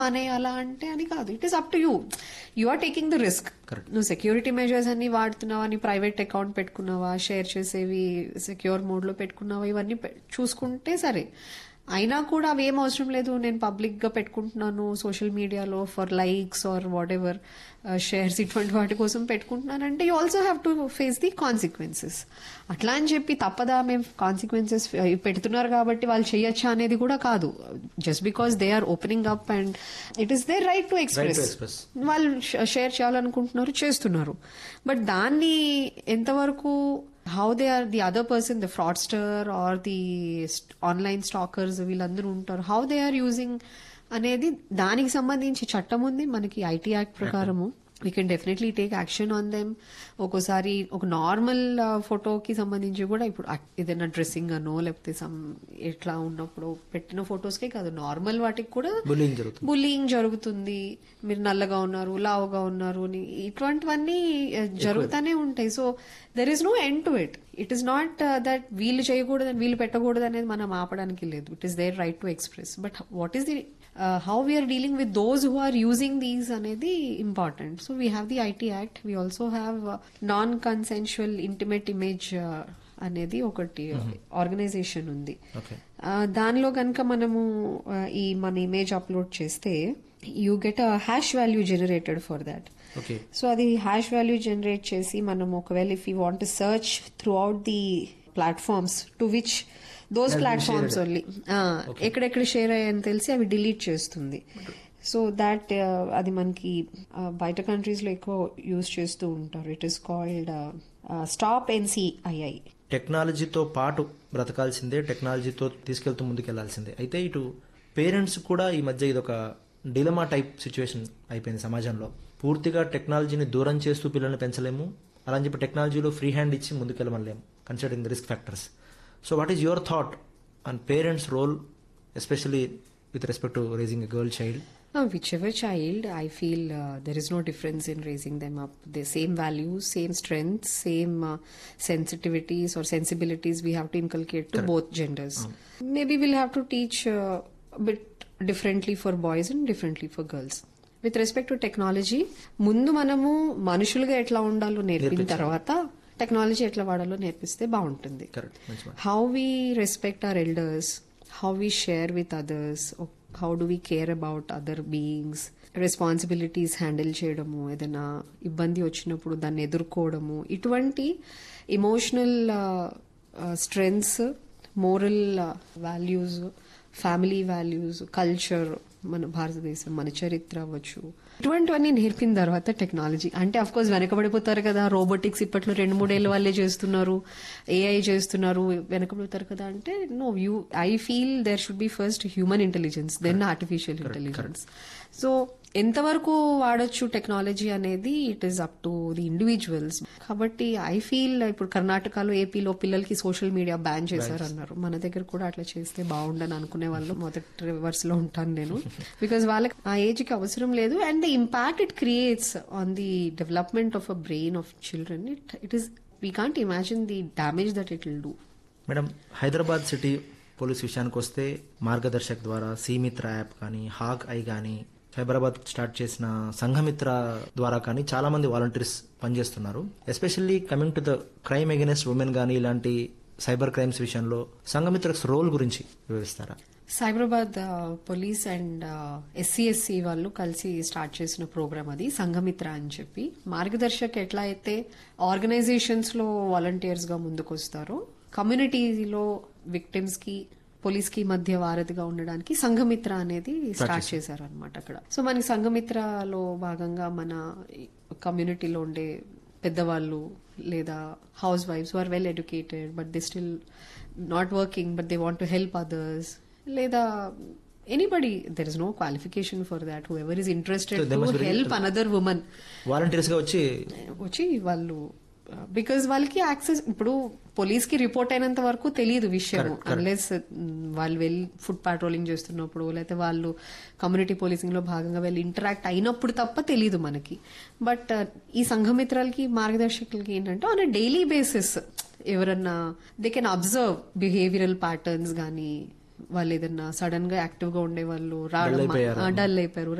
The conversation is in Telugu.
అనే అలా అంటే అని కాదు it is up to you you are taking the risk నువ్వు సెక్యూరిటీ మెజర్స్ అన్ని వాడుతున్నావా నీ ప్రైవేట్ అకౌంట్ పెట్టుకున్నావా షేర్ చేసేవి సెక్యూర్ మోడ్ లో పెట్టుకున్నావా ఇవన్నీ పె- చూసుకుంటే సరే అయినా కూడా అవి ఏం అవసరం లేదు నేను పబ్లిక్ గా పెట్టుకుంటున్నాను సోషల్ మీడియాలో for likes or whatever shares ఇటువంటి వాటి కోసం పెట్టుకుంటున్నానంటే you also have to face the consequences అట్లా అని చెప్పి తప్పదా మేము కాన్సిక్వెన్సెస్ పెడుతున్నారు కాబట్టి వాళ్ళు చేయొచ్చా అనేది కూడా కాదు just because they are opening up and it is their right to express express. వాళ్ళు షేర్ చేయాలనుకుంటున్నారు చేస్తున్నారు బట్ దాన్ని ఎంతవరకు how they are the other person the fraudster or the online stalkers వీళ్ళందరూ ఉంటారు హౌ దే ఆర్ యూజింగ్ అనేది దానికి సంబంధించి చట్టం ఉంది మనకి ఐటీ యాక్ట్ ప్రకారము we can definitely take action on them ఒక్కోసారి ఒక నార్మల్ ఫోటోకి సంబంధించి కూడా ఇప్పుడు అట్- ఏదైనా డ్రెస్సింగ్ అనో లేకపోతే సమ్ ఎట్లా ఉన్నప్పుడు పెట్టిన ఫొటోస్కే కాదు నార్మల్ వాటికి కూడా బుల్లింగ్ జరుగుతుంది బుల్లింగ్ జరుగుతుంది మీరు నల్లగా ఉన్నారు లావుగా ఉన్నారు అని ఇటువంటివన్నీ uh, జరుగుతూనే ఉంటాయి so there is no end to it it is not that వీళ్ళు చేయకూడదు వీళ్ళు పెట్టకూడదు అనేది మనం ఆపడానికి లేదు it is their right to express but what is the how we are dealing with those who are using these అనేది important so we have the IT act we also have non consensual intimate image అనేది ఒకటి ఆర్గనైజేషన్ ఉంది ఓకే ఆ, దానిలో కనుక మనము ఆ, ఈ మన ఇమేజ్ అప్లోడ్ చేస్తే you get a hash value generated for that okay so అది హ్యాష్ వాల్యూ జనరేట్ చేసి మనం ఒకవేళ if you want search throughout the platforms to which those platforms only ఎక్కడెక్కడ షేర్ అయ్యాయని తెలిసి అవి డిలీట్ చేస్తుంది సో దాట్ అది మనకి ఆ, బయట కంట్రీస్ లో ఎక్కువ యూజ్ చేస్తూ ఉంటారు it is called stop NCII టెక్నాలజీతో పాటు బ్రతకాల్సిందే టెక్నాలజీతో తీసుకెళ్తూ ముందుకెళ్లాల్సిందే అయితే ఇటు పేరెంట్స్ కూడా ఈ మధ్య ఇదొక డిలమా టైప్ సిచ్యువేషన్ అయిపోయింది సమాజంలో పూర్తిగా టెక్నాలజీని దూరం చేస్తూ పిల్లల్ని పెంచలేము అలా అని చెప్పి టెక్నాలజీలో ఫ్రీ హ్యాండ్ ఇచ్చి ముందుకెళ్ళమలేము considering the risk factors so what is your thought on parents role especially with respect to raising a girl child Uh, whichever child, I feel uh, there is no difference in raising them up. The same values, same strengths, same uh, sensitivities or sensibilities we have to inculcate to both genders. Maybe we'll have to teach uh, a bit differently for boys and differently for girls. With respect to technology ముందు మనము మనుషులుగా ఎట్లా ఉండాలో నేర్పిన తర్వాత టెక్నాలజీ ఎట్లా వాడాలో నేర్పిస్తే బాగుంటుంది కరెక్ట్ మంచి మాట how we respect our elders, how we share with others, or how do we care about other beings, responsibilities handle చేయడము ఏదైనా ఇబ్బంది వచ్చినప్పుడు దాన్ని ఎదుర్కోవడము ఇటువంటి emotional strengths moral values family values culture మన భారతదేశం మన చరిత్ర అవ్వచ్చు ఇటువంటివన్నీ నేర్పిన తర్వాత టెక్నాలజీ అంటే అఫ్ కోర్స్ వెనకబడిపోతారు కదా రోబోటిక్స్ ఇప్పట్లో రెండు మూడేళ్ల వాళ్ళే చేస్తున్నారు ఏఐ చేస్తున్నారు వెనకబడిపోతారు కదా అంటే no you I feel there should be first human intelligence then artificial intelligence so ఎంతవరకు వాడొచ్చు టెక్నాలజీ అనేది it is up to the individuals కాబట్టి ఐ ఫీల్ ఇప్పుడు కర్ణాటకలో ఏపీలో పిల్లలకి సోషల్ మీడియా బ్యాన్ చేశారు అన్నారు మన దగ్గర కూడా అట్లా చేస్తే బాగుండని అనుకునే వాళ్ళు మొదటి రివర్స్ లో ఉంటాను నేను బికాస్ వాళ్ళకి ఆ ఏజ్ కి అవసరం లేదు and the impact it creates on the development of a brain of children it it is we can't imagine the damage that it will do madam Hyderabad city police విషయానికి వస్తే మార్గదర్శక్ ద్వారా సీమిత్ర యాప్ కానీ హాగ్ ఐ కానీ హైదరాబాద్ స్టార్ట్ చేసిన సంఘమిత్ర ద్వారా కానీ చాలా మంది వాలంటీర్స్ పనిచేస్తున్నారు especially coming to the crime against women కానీ ఇలాంటి సైబర్ క్రైమ్స్ విషయంలో సంఘమిత్రక్స్ రోల్ గురించి వివరిస్తారా సైబరాబాద్ పోలీస్ అండ్ ఎస్సీఎస్సి వాళ్ళు కలిసి స్టార్ట్ చేసిన ప్రోగ్రామ్ అది సంఘమిత్ర అని చెప్పి మార్గదర్శక్ ఎట్లా అయితే ఆర్గనైజేషన్స్ లో వాలంటీర్స్ గా ముందుకు వస్తారో కమ్యూనిటీలో విక్టిమ్స్ కి పోలీస్ కి మధ్య వారధిగా ఉండడానికి సంఘమిత్ర అనేది స్టార్ట్ చేశారు అనమాట అక్కడ సో మనకి సంఘమిత్రలో భాగంగా మన కమ్యూనిటీలో ఉండే పెద్దవాళ్ళు లేదా హౌస్ వైఫ్స్ are well educated but they still not working but they want to help others లేదా anybody there is no qualification for that whoever is interested So they must to be- help another women volunteers గా వచ్చి వచ్చి వాళ్ళు బికాజ్ వాళ్ళకి యాక్సెస్ ఇప్పుడు పోలీస్ కి రిపోర్ట్ అయినంత వరకు తెలియదు విషయం అన్లెస్ వాళ్ళు వెళ్ళి ఫుడ్ పాట్రోలింగ్ చేస్తున్నప్పుడు లేకపోతే వాళ్ళు కమ్యూనిటీ పోలీసింగ్ లో భాగంగా వెళ్ళి ఇంటరాక్ట్ అయినప్పుడు తప్ప తెలియదు మనకి బట్ ఈ సంఘమిత్రాలకి మార్గదర్శకులకి ఏంటంటే ఆన్ డైలీ బేసిస్ ఎవరన్నా they can observe behavioural patterns గానీ వాళ్ళు ఏదన్నా సడన్ గా యాక్టివ్ గా ఉండే వాళ్ళు రావడం అయిపోయారు. డల్ అయిపోయారు